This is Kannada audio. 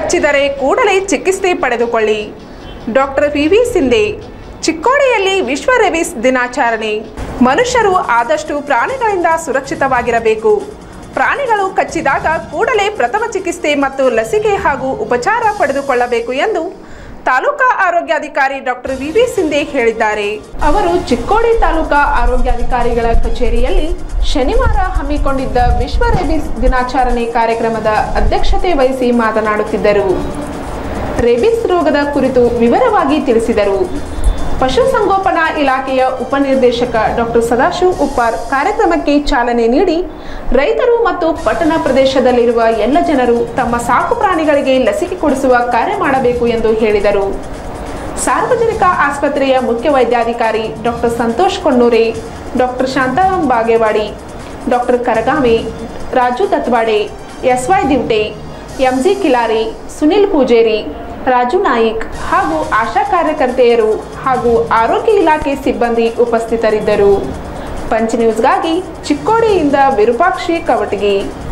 ಕಚ್ಚಿದರೆ ಕೂಡಲೇ ಚಿಕಿತ್ಸೆ ಪಡೆದುಕೊಳ್ಳಿ ಡಾಕ್ಟರ್ ವಿ ವಿ ಸಿಂಧೆ ಚಿಕ್ಕೋಡಿಯಲ್ಲಿ ವಿಶ್ವ ರೆಬಿಸ್ ದಿನಾಚರಣೆ ಮನುಷ್ಯರು ಆದಷ್ಟು ಪ್ರಾಣಿಗಳಿಂದ ಸುರಕ್ಷಿತವಾಗಿರಬೇಕು ಪ್ರಾಣಿಗಳು ಕಚ್ಚಿದಾಗ ಕೂಡಲೇ ಪ್ರಥಮ ಚಿಕಿತ್ಸೆ ಮತ್ತು ಲಸಿಕೆ ಹಾಗೂ ಉಪಚಾರ ಪಡೆದುಕೊಳ್ಳಬೇಕು ಎಂದು ತಾಲೂಕಾ ಆರೋಗ್ಯಾಧಿಕಾರಿ ಡಾಕ್ಟರ್ ವಿ ವಿ ಸಿಂಧೆ ಹೇಳಿದ್ದಾರೆ ಅವರು ಚಿಕ್ಕೋಡಿ ತಾಲೂಕಾ ಆರೋಗ್ಯಾಧಿಕಾರಿಗಳ ಕಚೇರಿಯಲ್ಲಿ ಶನಿವಾರ ಹಮ್ಮಿಕೊಂಡಿದ್ದ ವಿಶ್ವ ರೇಬಿಸ್ ದಿನಾಚರಣೆ ಕಾರ್ಯಕ್ರಮದ ಅಧ್ಯಕ್ಷತೆ ವಹಿಸಿ ಮಾತನಾಡುತ್ತಿದ್ದರು ರೇಬಿಸ್ ರೋಗದ ಕುರಿತು ವಿವರವಾಗಿ ತಿಳಿಸಿದರು ಪಶುಸಂಗೋಪನಾ ಇಲಾಖೆಯ ಉಪನಿರ್ದೇಶಕ ಡಾಕ್ಟರ್ ಸದಾಶಿವ್ ಉಪ್ಪಾರ್ ಕಾರ್ಯಕ್ರಮಕ್ಕೆ ಚಾಲನೆ ನೀಡಿ ರೈತರು ಮತ್ತು ಪಟ್ಟಣ ಪ್ರದೇಶದಲ್ಲಿರುವ ಎಲ್ಲ ಜನರು ತಮ್ಮ ಸಾಕು ಪ್ರಾಣಿಗಳಿಗೆ ಲಸಿಕೆ ಕೊಡಿಸುವ ಕಾರ್ಯ ಮಾಡಬೇಕು ಎಂದು ಹೇಳಿದರು ಸಾರ್ವಜನಿಕ ಆಸ್ಪತ್ರೆಯ ಮುಖ್ಯ ವೈದ್ಯಾಧಿಕಾರಿ doctor Santosh Konnure doctor Shantaram Bagewadi doctor Karagame Raju Datwade S Y Divate M G Kilari Sunil Pujeri Raju Naik ಹಾಗೂ ಆಶಾ ಕಾರ್ಯಕರ್ತೆಯರು ಹಾಗೂ ಆರೋಗ್ಯ ಇಲಾಖೆ ಸಿಬ್ಬಂದಿ ಉಪಸ್ಥಿತರಿದ್ದರು ಪಂಚ್ ನ್ಯೂಸ್ಗಾಗಿ ಚಿಕ್ಕೋಡಿಯಿಂದ ವಿರೂಪಾಕ್ಷಿ ಕವಟಗಿ